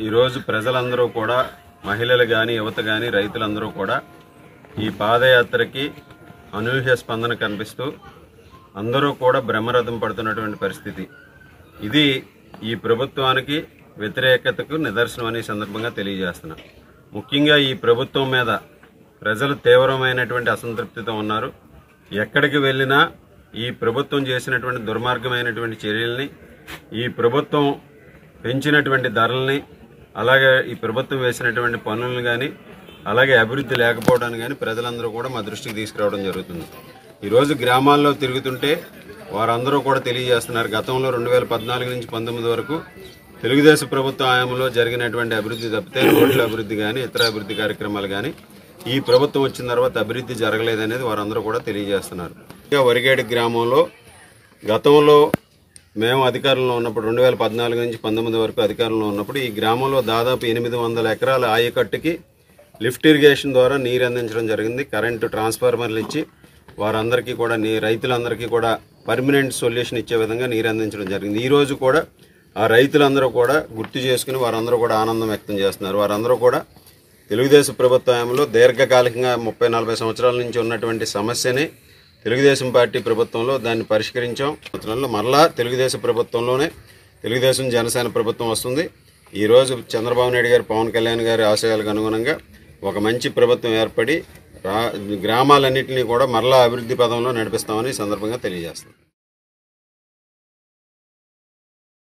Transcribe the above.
ఈరోజు ప్రజలందరూ కూడా మహిళలు కానీ యువత కానీ రైతులందరూ కూడా ఈ పాదయాత్రకి అనూహ్య స్పందన కనిపిస్తూ అందరూ కూడా బ్రహ్మరథం పడుతున్నటువంటి పరిస్థితి ఇది ఈ ప్రభుత్వానికి వ్యతిరేకతకు నిదర్శనం అనే సందర్భంగా తెలియజేస్తున్నా ముఖ్యంగా ఈ ప్రభుత్వం మీద ప్రజలు తీవ్రమైనటువంటి అసంతృప్తితో ఉన్నారు ఎక్కడికి వెళ్ళినా ఈ ప్రభుత్వం చేసినటువంటి దుర్మార్గమైనటువంటి చర్యల్ని ఈ ప్రభుత్వం పెంచినటువంటి ధరల్ని అలాగే ఈ ప్రభుత్వం వేసినటువంటి పనులను కానీ అలాగే అభివృద్ధి లేకపోవడాన్ని కానీ ప్రజలందరూ కూడా మా దృష్టికి తీసుకురావడం జరుగుతుంది ఈరోజు గ్రామాల్లో తిరుగుతుంటే వారందరూ కూడా తెలియజేస్తున్నారు గతంలో రెండు వేల పద్నాలుగు నుంచి పంతొమ్మిది వరకు తెలుగుదేశం ప్రభుత్వ హయాంలో జరిగినటువంటి అభివృద్ధి తప్పితే రోడ్ల అభివృద్ధి కానీ ఇతర అభివృద్ధి కార్యక్రమాలు కానీ ఈ ప్రభుత్వం వచ్చిన తర్వాత అభివృద్ధి జరగలేదనేది వారందరూ కూడా తెలియజేస్తున్నారు ఇంకా వరిగేడి గ్రామంలో గతంలో మేము అధికారంలో ఉన్నప్పుడు రెండు వేల పద్నాలుగు నుంచి పంతొమ్మిది వరకు అధికారంలో ఉన్నప్పుడు ఈ గ్రామంలో దాదాపు ఎనిమిది వందల ఎకరాల ఆయకట్టుకి లిఫ్ట్ ఇరిగేషన్ ద్వారా నీరు అందించడం జరిగింది కరెంటు ట్రాన్స్ఫార్మర్లు ఇచ్చి వారందరికీ కూడా నీ రైతులందరికీ కూడా పర్మనెంట్ సొల్యూషన్ ఇచ్చే విధంగా నీరు అందించడం జరిగింది ఈ రోజు కూడా ఆ రైతులందరూ కూడా గుర్తు చేసుకుని వారందరూ కూడా ఆనందం వ్యక్తం చేస్తున్నారు వారందరూ కూడా తెలుగుదేశం ప్రభుత్వంలో దీర్ఘకాలికంగా ముప్పై నలభై సంవత్సరాల నుంచి ఉన్నటువంటి సమస్యని తెలుగుదేశం పార్టీ ప్రభుత్వంలో దాన్ని పరిష్కరించాం సంవత్సరంలో మరలా తెలుగుదేశం ప్రభుత్వంలోనే తెలుగుదేశం జనసేన ప్రభుత్వం వస్తుంది ఈరోజు చంద్రబాబు నాయుడు గారు పవన్ కళ్యాణ్ గారి ఆశయాలకు అనుగుణంగా ఒక మంచి ప్రభుత్వం ఏర్పడి రా గ్రామాలన్నింటినీ కూడా మరలా అభివృద్ధి పదంలో నడిపిస్తామని ఈ సందర్భంగా తెలియజేస్తాం